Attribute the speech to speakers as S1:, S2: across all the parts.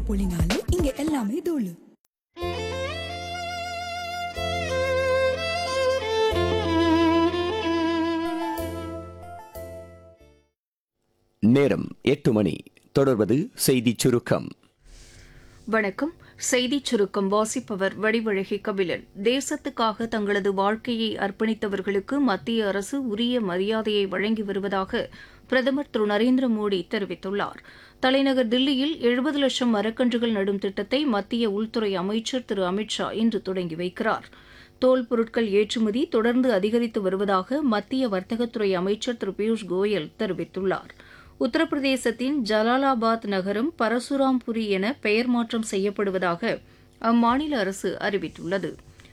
S1: புள்ளி நாலு இங்க எல்லாமே தூளு
S2: நேரம் எட்டு மணி தொடர்வது செய்திச் சுருக்கம்
S3: வணக்கம் செய்திச் சுருக்கம் வாசிப்பவர் வடிவழகி கபிலன் தேசத்துக்காக தங்களது வாழ்க்கையை அர்ப்பணித்தவர்களுக்கு மத்திய அரசு உரிய மரியாதையை வழங்கி வருவதாக பிரதமர் திரு நரேந்திர மோடி தெரிவித்துள்ளார் தலைநகர் தில்லியில் எழுபது லட்சம் மரக்கன்றுகள் நடும் திட்டத்தை மத்திய உள்துறை அமைச்சர் திரு அமித் ஷா இன்று தொடங்கி வைக்கிறார் தோல் பொருட்கள் ஏற்றுமதி தொடர்ந்து அதிகரித்து வருவதாக மத்திய வர்த்தகத்துறை அமைச்சர் திரு பியூஷ் கோயல் தெரிவித்துள்ளார் உத்தரப்பிரதேசத்தின் ஜலாலாபாத் நகரம் பரசுராம்புரி என பெயர் மாற்றம் செய்யப்படுவதாக அம்மாநில அரசு அறிவித்துள்ளது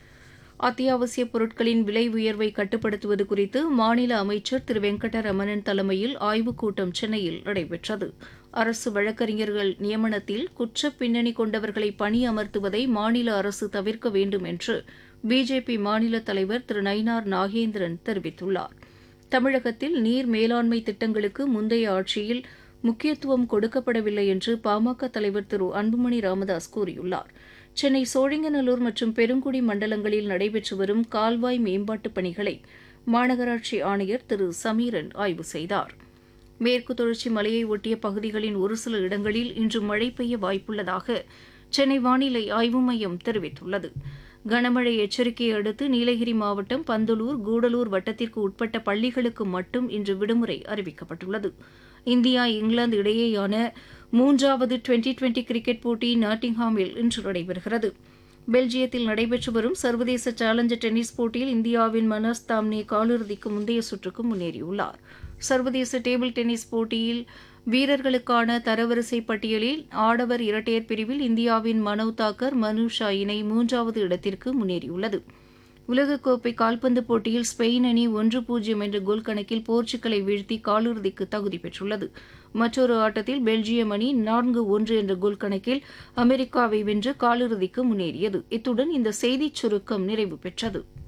S3: அத்தியாவசிய பொருட்களின் விலை உயர்வை கட்டுப்படுத்துவது குறித்து மாநில அமைச்சர் திரு வெங்கடரமணன் தலைமையில் ஆய்வுக் கூட்டம் சென்னையில் நடைபெற்றது அரசு வழக்கறிஞர்கள் நியமனத்தில் குற்ற பின்னணி கொண்டவர்களை பணி அமர்த்துவதை மாநில அரசு தவிர்க்க வேண்டும் என்று பிஜேபி மாநில தலைவர் திரு நயினார் நாகேந்திரன் தெரிவித்துள்ளார் தமிழகத்தில் நீர் மேலாண்மை திட்டங்களுக்கு முந்தைய ஆட்சியில் முக்கியத்துவம் கொடுக்கப்படவில்லை என்று பாமக தலைவர் திரு அன்புமணி ராமதாஸ் கூறியுள்ளார் சென்னை சோழிங்கநல்லூர் மற்றும் பெருங்குடி மண்டலங்களில் நடைபெற்று வரும் கால்வாய் மேம்பாட்டுப் பணிகளை மாநகராட்சி ஆணையர் திரு சமீரன் ஆய்வு செய்தார் மேற்கு தொடர்ச்சி மலையை ஒட்டிய பகுதிகளின் ஒரு சில இடங்களில் இன்று மழை பெய்ய வாய்ப்புள்ளதாக சென்னை வானிலை ஆய்வு மையம் தெரிவித்துள்ளது கனமழை எச்சரிக்கையை அடுத்து நீலகிரி மாவட்டம் பந்தலூர் கூடலூர் வட்டத்திற்கு உட்பட்ட பள்ளிகளுக்கு மட்டும் இன்று விடுமுறை அறிவிக்கப்பட்டுள்ளது இந்தியா இங்கிலாந்து இடையேயான மூன்றாவது டுவெண்டி டுவெண்டி கிரிக்கெட் போட்டி நாட்டிங்ஹாமில் இன்று நடைபெறுகிறது பெல்ஜியத்தில் நடைபெற்று வரும் சர்வதேச சேலஞ்சர் டென்னிஸ் போட்டியில் இந்தியாவின் மனஸ் தாம்னே காலிறுதிக்கு முந்தைய சுற்றுக்கு முன்னேறியுள்ளார் சர்வதேச டேபிள் டென்னிஸ் போட்டியில் வீரர்களுக்கான தரவரிசை பட்டியலில் ஆடவர் இரட்டையர் பிரிவில் இந்தியாவின் மனவ் தாக்கர் மனு ஷா இணை மூன்றாவது இடத்திற்கு முன்னேறியுள்ளது உலகக்கோப்பை கால்பந்து போட்டியில் ஸ்பெயின் அணி ஒன்று பூஜ்ஜியம் என்ற கோல் கணக்கில் போர்ச்சுகலை வீழ்த்தி காலிறுதிக்கு தகுதி பெற்றுள்ளது மற்றொரு ஆட்டத்தில் பெல்ஜியம் அணி நான்கு ஒன்று என்ற கோல் கணக்கில் அமெரிக்காவை வென்று காலிறுதிக்கு முன்னேறியது இத்துடன் இந்த செய்திச் சுருக்கம் நிறைவு பெற்றது